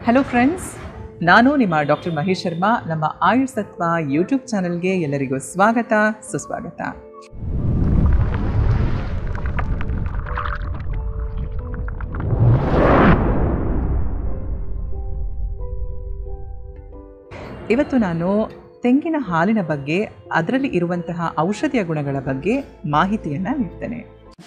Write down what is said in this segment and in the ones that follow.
hello friends ನಾನು ನಿಮ್ಮ doctor Mahesh Sharma ನಮ್ಮ ಆಯುಷ್ ತತ್ವ ಯೂಟ್ಯೂಬ್ ಚಾನಲ್ಗೆ ಎಲ್ಲರಿಗೂ ಸ್ವಾಗತ ಸುಸ್ವಾಗತ ಇವತ್ತು ನಾನು ತೆಂಗಿನ ಹಾಲಿನ ಬಗ್ಗೆ ಅದರಲ್ಲಿ ಇರುವಂತಹ ಔಷಧಿಯ ಗುಣಗಳ ಬಗ್ಗೆ ಮಾಹಿತಿಯನ್ನು ನೀಡ್ತೇನೆ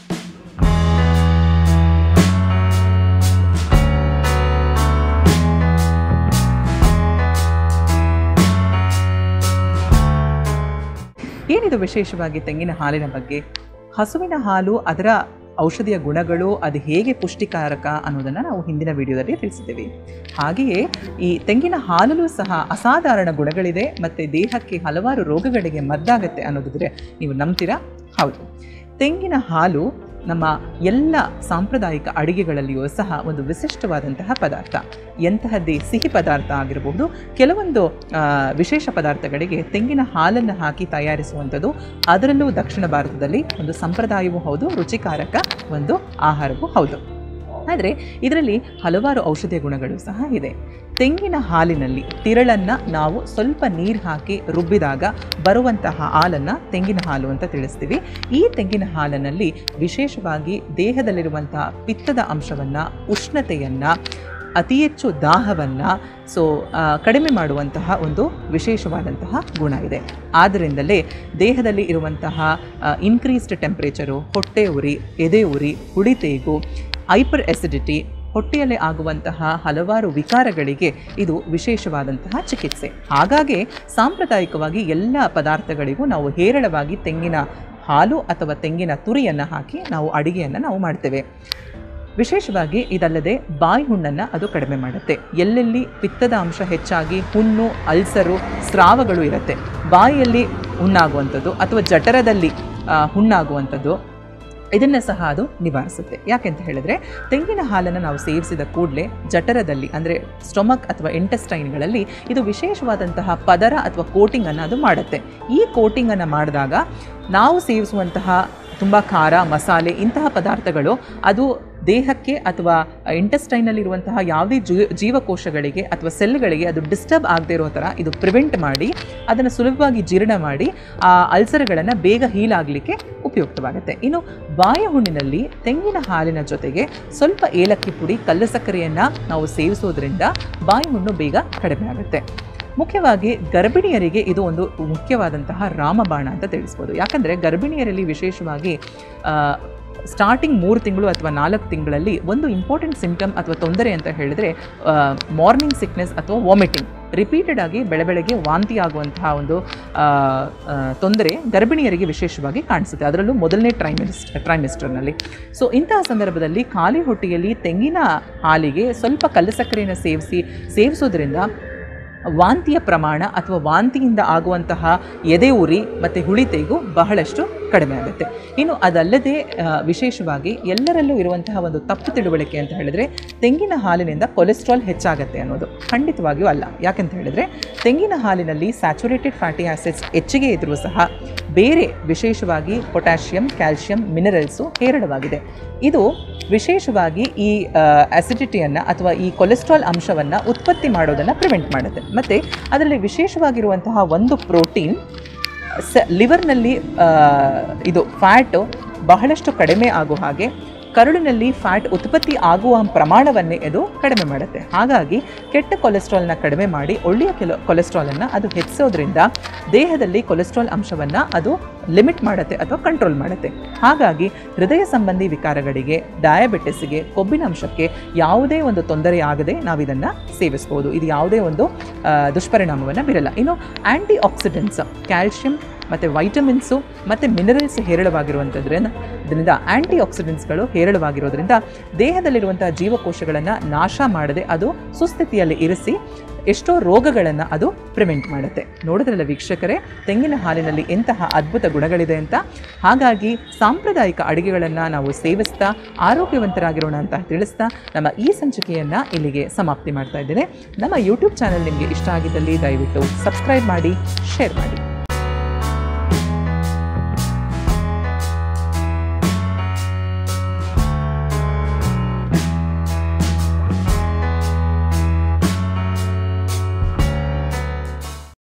ಏನಿದು ವಿಶೇಷವಾಗಿ ತೆಂಗಿನ ಹಾಲಿನ ಬಗ್ಗೆ ಹಸುವಿನ ಹಾಲು ಅದರ ಔಷಧಿಯ ಗುಣಗಳು ಅದು ಹೇಗೆ ಪುಷ್ಟಿಕಾರಕ ಅನ್ನೋದನ್ನು ನಾವು ಹಿಂದಿನ ವಿಡಿಯೋದಲ್ಲಿ ತಿಳಿಸಿದ್ದೇವೆ ಹಾಗೆಯೇ ಈ ತೆಂಗಿನ ಹಾಲಲ್ಲೂ ಸಹ ಅಸಾಧಾರಣ ಗುಣಗಳಿದೆ ಮತ್ತು ದೇಹಕ್ಕೆ ಹಲವಾರು ರೋಗಗಳಿಗೆ ಮದ್ದಾಗತ್ತೆ ಅನ್ನೋದಿದ್ರೆ ನೀವು ನಂಬ್ತೀರಾ ಹೌದು ತೆಂಗಿನ ಹಾಲು ನಮ್ಮ ಎಲ್ಲ ಸಾಂಪ್ರದಾಯಿಕ ಅಡುಗೆಗಳಲ್ಲಿಯೂ ಸಹ ಒಂದು ವಿಶಿಷ್ಟವಾದಂತಹ ಪದಾರ್ಥ ಎಂತಹದ್ದೇ ಸಿಹಿ ಪದಾರ್ಥ ಆಗಿರಬಹುದು ಕೆಲವೊಂದು ಆ, ವಿಶೇಷ ಪದಾರ್ಥಗಳಿಗೆ ತೆಂಗಿನ ಹಾಲನ್ನು ಹಾಕಿ ತಯಾರಿಸುವಂಥದ್ದು ಅದರಲ್ಲೂ ದಕ್ಷಿಣ ಭಾರತದಲ್ಲಿ ಒಂದು ಸಂಪ್ರದಾಯವೂ ಹೌದು ರುಚಿಕಾರಕ ಒಂದು ಆಹಾರವೂ ಹೌದು ಆದರೆ ಇದರಲ್ಲಿ ಹಲವಾರು ಔಷಧಿಯ ಗುಣಗಳು ಸಹ ಇದೆ ತೆಂಗಿನ ಹಾಲಿನಲ್ಲಿ ತಿರಳನ್ನು ನಾವು ಸ್ವಲ್ಪ ನೀರು ಹಾಕಿ ರುಬ್ಬಿದಾಗ ಬರುವಂತಹ ಹಾಲನ್ನು ತೆಂಗಿನ ಹಾಲು ಅಂತ ತಿಳಿಸ್ತೀವಿ ಈ ತೆಂಗಿನ ಹಾಲಿನಲ್ಲಿ ವಿಶೇಷವಾಗಿ ದೇಹದಲ್ಲಿರುವಂತಹ ಪಿತ್ತದ ಅಂಶವನ್ನು ಉಷ್ಣತೆಯನ್ನು ಅತಿ ಹೆಚ್ಚು ದಾಹವನ್ನು ಸೊ ಕಡಿಮೆ ಮಾಡುವಂತಹ ಒಂದು ವಿಶೇಷವಾದಂತಹ ಗುಣ ಇದೆ ಆದ್ದರಿಂದಲೇ ದೇಹದಲ್ಲಿ ಇರುವಂತಹ ಇನ್ಕ್ರೀಸ್ಡ್ ಟೆಂಪ್ರೇಚರು ಹೊಟ್ಟೆ ಉರಿ ಎದೆ ಉರಿ ಹುಡಿತೇಗು ಹೈಪರ್ ಎಸಿಡಿಟಿ ಹೊಟ್ಟೆಯಲ್ಲಿ ಆಗುವಂತಹ ಹಲವಾರು ವಿಕಾರಗಳಿಗೆ ಇದು ವಿಶೇಷವಾದಂತಹ ಚಿಕಿತ್ಸೆ ಹಾಗಾಗಿ ಸಾಂಪ್ರದಾಯಿಕವಾಗಿ ಎಲ್ಲ ಪದಾರ್ಥಗಳಿಗೂ ನಾವು ಹೇರಳವಾಗಿ ತೆಂಗಿನ ಹಾಲು ಅಥವಾ ತೆಂಗಿನ ತುರಿಯನ್ನು ಹಾಕಿ ನಾವು ಅಡಿಗೆಯನ್ನು ನಾವು ಮಾಡ್ತೇವೆ ವಿಶೇಷವಾಗಿ ಇದಲ್ಲದೆ ಬಾಯಿ ಹುಣ್ಣನ್ನು ಅದು ಕಡಿಮೆ ಮಾಡುತ್ತೆ ಎಲ್ಲೆಲ್ಲಿ ಪಿತ್ತದ ಅಂಶ ಹೆಚ್ಚಾಗಿ ಹುಣ್ಣು ಅಲ್ಸರು ಸ್ರಾವಗಳು ಇರುತ್ತೆ ಬಾಯಿಯಲ್ಲಿ ಹುಣ್ಣಾಗುವಂಥದ್ದು ಅಥವಾ ಜಠರದಲ್ಲಿ ಆ, ಹುಣ್ಣಾಗುವಂಥದ್ದು ಇದನ್ನು ಸಹ ಅದು ನಿವಾರಿಸುತ್ತೆ ಯಾಕೆಂತ ಹೇಳಿದ್ರೆ ತೆಂಗಿನ ಹಾಲನ್ನು ನಾವು ಸೇವಿಸಿದ ಕೂಡಲೇ ಜಠರದಲ್ಲಿ ಅಂದರೆ ಸ್ಟೊಮಕ್ ಅಥವಾ ಇಂಟೆಸ್ಟೈನ್ಗಳಲ್ಲಿ ಇದು ವಿಶೇಷವಾದಂತಹ ಪದರ ಅಥವಾ ಕೋಟಿಂಗನ್ನು ಅದು ಮಾಡುತ್ತೆ ಈ ಕೋಟಿಂಗನ್ನು ಮಾಡಿದಾಗ ನಾವು ಸೇವಿಸುವಂತಹ ತುಂಬ ಖಾರ ಮಸಾಲೆ ಇಂತಹ ಪದಾರ್ಥಗಳು ಅದು ದೇಹಕ್ಕೆ ಅಥವಾ ಇಂಟೆಸ್ಟೈನಲ್ಲಿರುವಂತಹ ಯಾವುದೇ ಜೀ ಜೀವಕೋಶಗಳಿಗೆ ಅಥವಾ ಸೆಲ್ಗಳಿಗೆ ಅದು ಡಿಸ್ಟರ್ಬ್ ಆಗದೆ ಇರೋ ಥರ ಇದು ಪ್ರಿವೆಂಟ್ ಮಾಡಿ ಅದನ್ನು ಸುಲಭವಾಗಿ ಜೀರ್ಣ ಮಾಡಿ ಆ ಅಲ್ಸರ್ಗಳನ್ನು ಬೇಗ ಹೀಲ್ ಆಗಲಿಕ್ಕೆ ಉಪಯುಕ್ತವಾಗುತ್ತೆ ಇನ್ನು ಬಾಯ ಹುಣ್ಣಿನಲ್ಲಿ ತೆಂಗಿನ ಹಾಲಿನ ಜೊತೆಗೆ ಸ್ವಲ್ಪ ಏಲಕ್ಕಿ ಪುಡಿ ಕಲ್ಲು ಸಕ್ಕರೆಯನ್ನು ನಾವು ಸೇವಿಸೋದ್ರಿಂದ ಬಾಯಿ ಹುಣ್ಣು ಬೇಗ ಕಡಿಮೆ ಆಗುತ್ತೆ ಮುಖ್ಯವಾಗಿ ಗರ್ಭಿಣಿಯರಿಗೆ ಇದು ಒಂದು ಮುಖ್ಯವಾದಂತಹ ರಾಮಬಾಣ ಅಂತ ತಿಳಿಸ್ಬೋದು ಯಾಕಂದರೆ ಗರ್ಭಿಣಿಯರಲ್ಲಿ ವಿಶೇಷವಾಗಿ ಸ್ಟಾರ್ಟಿಂಗ್ ಮೂರು ತಿಂಗಳು ಅಥವಾ ನಾಲ್ಕು ತಿಂಗಳಲ್ಲಿ ಒಂದು ಇಂಪಾರ್ಟೆಂಟ್ ಸಿಂಪ್ಟಮ್ ಅಥವಾ ತೊಂದರೆ ಅಂತ ಹೇಳಿದರೆ ಮಾರ್ನಿಂಗ್ ಸಿಕ್ನೆಸ್ ಅಥವಾ ವಾಮಿಟಿಂಗ್ ರಿಪೀಟೆಡ್ ಆಗಿ ಬೆಳೆ ಬೆಳಗ್ಗೆ ವಾಂತಿ ಆಗುವಂತಹ ಒಂದು ಆ, ಆ, ತೊಂದರೆ ಗರ್ಭಿಣಿಯರಿಗೆ ವಿಶೇಷವಾಗಿ ಕಾಣಿಸುತ್ತೆ ಅದರಲ್ಲೂ ಮೊದಲನೇ ಟ್ರೈಮಿಸ್ಟ್ ಟ್ರೈಮಿಸ್ಟರ್ನಲ್ಲಿ ಸೊ ಇಂತಹ ಸಂದರ್ಭದಲ್ಲಿ ಖಾಲಿ ಹೊಟ್ಟೆಯಲ್ಲಿ ತೆಂಗಿನ ಹಾಲಿಗೆ ಸ್ವಲ್ಪ ಕಲ್ಲು ಸಕ್ಕರೆಯನ್ನು ಸೇವಿಸಿ ಸೇವಿಸೋದ್ರಿಂದ ವಾಂತಿಯ ಪ್ರಮಾಣ ಅಥವಾ ವಾಂತಿಯಿಂದ ಆಗುವಂತಹ ಎದೆ ಉರಿ ಮತ್ತು ಹುಳಿತೆಗೂ ಬಹಳಷ್ಟು ಕಡಿಮೆ ಆಗುತ್ತೆ ಇನ್ನು ಅದಲ್ಲದೆ ಆ, ವಿಶೇಷವಾಗಿ ಎಲ್ಲರಲ್ಲೂ ಇರುವಂತಹ ಒಂದು ತಪ್ಪು ತಿಳುವಳಿಕೆ ಅಂತ ಹೇಳಿದರೆ ತೆಂಗಿನ ಹಾಲಿನಿಂದ ಕೊಲೆಸ್ಟ್ರಾಲ್ ಹೆಚ್ಚಾಗತ್ತೆ ಅನ್ನೋದು ಖಂಡಿತವಾಗಿಯೂ ಅಲ್ಲ ಯಾಕಂತ ಹೇಳಿದರೆ ತೆಂಗಿನ ಹಾಲಿನಲ್ಲಿ ಸ್ಯಾಚುರೇಟೆಡ್ ಫ್ಯಾಟಿ ಆಸಿಡ್ಸ್ ಹೆಚ್ಚಿಗೆ ಇದ್ದರೂ ಸಹ ಬೇರೆ ವಿಶೇಷವಾಗಿ ಪೊಟ್ಯಾಷಿಯಂ ಕ್ಯಾಲ್ಶಿಯಂ ಮಿನರಲ್ಸು ಹೇರಳವಾಗಿದೆ ಇದು ವಿಶೇಷವಾಗಿ ಈ ಅಸಿಡಿಟಿಯನ್ನು ಅಥವಾ ಈ ಕೊಲೆಸ್ಟ್ರಾಲ್ ಅಂಶವನ್ನು ಉತ್ಪತ್ತಿ ಮಾಡೋದನ್ನು ಪ್ರಿವೆಂಟ್ ಮಾಡುತ್ತೆ ಮತ್ತು ಅದರಲ್ಲಿ ವಿಶೇಷವಾಗಿರುವಂತಹ ಒಂದು ಪ್ರೋಟೀನ್ ಸ ಲಿವರ್ನಲ್ಲಿ ಆ, ಇದು ಫ್ಯಾಟು ಬಹಳಷ್ಟು ಕಡಿಮೆ ಆಗೋ ಹಾಗೆ ಕರುಳಿನಲ್ಲಿ ಫ್ಯಾಟ್ ಉತ್ಪತ್ತಿ ಆಗುವ ಪ್ರಮಾಣವನ್ನೇ ಇದು ಕಡಿಮೆ ಮಾಡುತ್ತೆ ಹಾಗಾಗಿ ಕೆಟ್ಟ ಕೊಲೆಸ್ಟ್ರಾಲ್ನ ಕಡಿಮೆ ಮಾಡಿ ಒಳ್ಳೆಯ ಕೆಲ ಕೊಲೆಸ್ಟ್ರಾಲನ್ನು ಅದು ಹೆಚ್ಚಿಸೋದ್ರಿಂದ ದೇಹದಲ್ಲಿ ಕೊಲೆಸ್ಟ್ರಾಲ್ ಅಂಶವನ್ನು ಅದು ಲಿಮಿಟ್ ಮಾಡುತ್ತೆ ಅಥವಾ ಕಂಟ್ರೋಲ್ ಮಾಡುತ್ತೆ ಹಾಗಾಗಿ ಹೃದಯ ಸಂಬಂಧಿ ವಿಕಾರಗಳಿಗೆ ಡಯಾಬಿಟಿಸ್ಗೆ ಕೊಬ್ಬಿನ ಅಂಶಕ್ಕೆ ಯಾವುದೇ ಒಂದು ತೊಂದರೆ ಆಗದೆ ನಾವು ಇದನ್ನು ಸೇವಿಸ್ಬೋದು ಇದು ಯಾವುದೇ ಒಂದು ಆ, ದುಷ್ಪರಿಣಾಮವನ್ನು ಬೀರಲ್ಲ ಇನ್ನು ಆ್ಯಂಟಿ ಆಕ್ಸಿಡೆಂಟ್ಸ್ ಕ್ಯಾಲ್ಶಿಯಂ ಮತ್ತು ವೈಟಮಿನ್ಸು ಮತ್ತು ಮಿನರಲ್ಸ್ ಹೇರಳವಾಗಿರುವಂಥದ್ರಿಂದ ಇದರಿಂದ ಆ್ಯಂಟಿ ಆಕ್ಸಿಡೆಂಟ್ಸ್ಗಳು ಹೇರಳವಾಗಿರೋದ್ರಿಂದ ದೇಹದಲ್ಲಿರುವಂಥ ಜೀವಕೋಶಗಳನ್ನು ನಾಶ ಮಾಡದೆ ಅದು ಸುಸ್ಥಿತಿಯಲ್ಲಿ ಇರಿಸಿ ಎಷ್ಟೋ ರೋಗಗಳನ್ನು ಅದು ಪ್ರಿವೆಂಟ್ ಮಾಡುತ್ತೆ ನೋಡಿದ್ರಲ್ಲ ವೀಕ್ಷಕರೇ ತೆಂಗಿನ ಹಾಲಿನಲ್ಲಿ ಎಂತಹ ಅದ್ಭುತ ಗುಣಗಳಿದೆ ಅಂತ ಹಾಗಾಗಿ ಸಾಂಪ್ರದಾಯಿಕ ಅಡುಗೆಗಳನ್ನು ನಾವು ಸೇವಿಸ್ತಾ ಆರೋಗ್ಯವಂತರಾಗಿರೋಣ ಅಂತ ತಿಳಿಸ್ತಾ ನಮ್ಮ ಈ ಸಂಚಿಕೆಯನ್ನು ಇಲ್ಲಿಗೆ ಸಮಾಪ್ತಿ ಮಾಡ್ತಾ ಇದ್ದೇನೆ ನಮ್ಮ ಯೂಟ್ಯೂಬ್ ಚಾನಲ್ ನಿಮಗೆ ಇಷ್ಟ ಆಗಿದ್ದಲ್ಲಿ ದಯವಿಟ್ಟು ಸಬ್ಸ್ಕ್ರೈಬ್ ಮಾಡಿ ಶೇರ್ ಮಾಡಿ